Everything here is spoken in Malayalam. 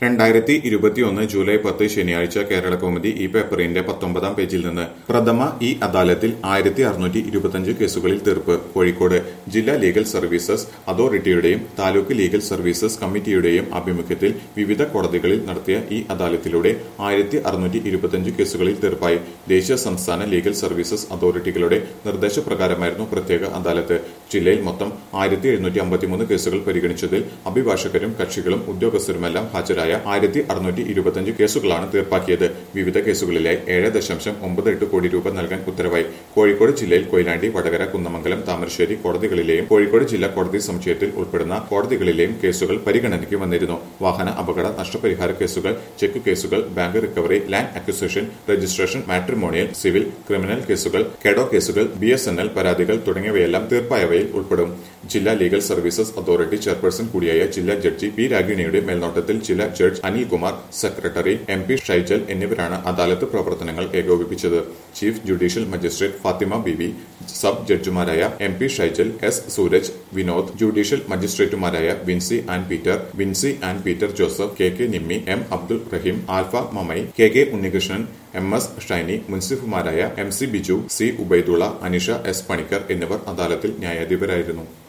രണ്ടായിരത്തി ഇരുപത്തിയൊന്ന് ജൂലൈ പത്ത് ശനിയാഴ്ച കേരള കൗമുദി ഈ പേപ്പറിന്റെ പത്തൊമ്പതാം പേജിൽ നിന്ന് പ്രഥമ ഈ അദാലത്തിൽ ആയിരത്തി അറുന്നൂറ്റി ഇരുപത്തിയഞ്ച് കേസുകളിൽ തീർപ്പ് കോഴിക്കോട് ജില്ലാ ലീഗൽ സർവീസസ് അതോറിറ്റിയുടെയും താലൂക്ക് ലീഗൽ സർവീസസ് കമ്മിറ്റിയുടെയും ആഭിമുഖ്യത്തിൽ വിവിധ കോടതികളിൽ നടത്തിയ ഈ അദാലത്തിലൂടെ ആയിരത്തി അറുന്നൂറ്റി ഇരുപത്തിയഞ്ച് കേസുകളിൽ തീർപ്പായി ദേശീയ സംസ്ഥാന ലീഗൽ സർവീസസ് അതോറിറ്റികളുടെ നിർദ്ദേശപ്രകാരമായിരുന്നു പ്രത്യേക അദാലത്ത് ജില്ലയിൽ മൊത്തം ആയിരത്തി എഴുന്നൂറ്റി അമ്പത്തിമൂന്ന് കേസുകൾ പരിഗണിച്ചതിൽ അഭിഭാഷകരും കക്ഷികളും ഉദ്യോഗസ്ഥരുമെല്ലാം ഹാജരായ ആയിരത്തി അറുന്നൂറ്റി ഇരുപത്തിയഞ്ച് കേസുകളാണ് തീർപ്പാക്കിയത് വിവിധ കേസുകളിലായി ഏഴ് ദശാംശം ഒമ്പത് എട്ട് കോടി രൂപ നൽകാൻ ഉത്തരവായി കോഴിക്കോട് ജില്ലയിൽ കൊയിലാണ്ടി വടകര കുന്നമംഗലം താമരശ്ശേരി കോടതികളിലെയും കോഴിക്കോട് ജില്ലാ കോടതി സമുച്ചയത്തിൽ ഉൾപ്പെടുന്ന കോടതികളിലെയും കേസുകൾ പരിഗണനയ്ക്ക് വന്നിരുന്നു വാഹന അപകട നഷ്ടപരിഹാര കേസുകൾ ചെക്ക് കേസുകൾ bank recovery land acquisition registration matrimonial civil criminal കേസുകൾ കെഡോ കേസുകൾ ബി എസ് എൻ എൽ പരാതികൾ തുടങ്ങിയവയെല്ലാം തീർപ്പായവയിൽ ഉൾപ്പെടും ജില്ലാ ലീഗൽ സർവീസസ് അതോറിറ്റി ചെയർപേഴ്സൺ കൂടിയായ ജില്ലാ ജഡ്ജി പി രാഗിണിയുടെ മേൽനോട്ടത്തിൽ ജില്ലാ judge Anilkumar secretary M P Shaijal എന്നിവരാണ് അദാലത്ത് പ്രവർത്തനങ്ങൾ ഏകോപിപ്പിച്ചത് chief judicial magistrate Fathima Bibi sub ജഡ്ജിമാരായ M P Shaijal S Sooraj Vinod judicial മജിസ്ട്രേറ്റുമാരായ Vincy and Peter Vincy and Peter Joseph K K Nimmi M Abdul Rahim Alpha Mamai K K Unnikrishnan M S Shiny മുൻസിഫുമാരായ M C Biju C Ubaidulla Anisha S Panicker എന്നിവർ അദാലത്തിൽ ന്യായാധിപരായിരുന്നു